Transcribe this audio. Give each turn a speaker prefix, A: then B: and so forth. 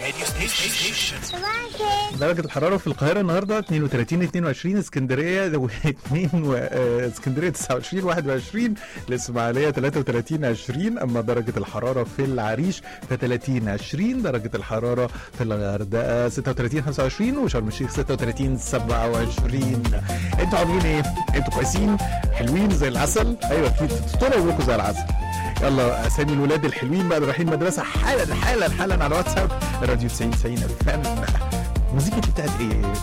A: radio station.
B: درجة الحرارة في القاهرة النهاردة 32 22 اسكندرية 2 و... آه، اسكندرية 29 21 الإسماعيلية 33 20 أما درجة الحرارة في العريش ف 30 20 درجة الحرارة في الغردقة 36 25 وشرم الشيخ 36 27 أنتوا عاملين إيه؟ أنتوا كويسين؟ حلوين زي العسل؟ أيوه أكيد طول عمركم زي العسل يلا اسامي الولاد الحلوين بقى اللي رايحين مدرسه حالا حالا حالا على واتساب راديو 90 90 الفن الموسيقى دي بتاعت ايه؟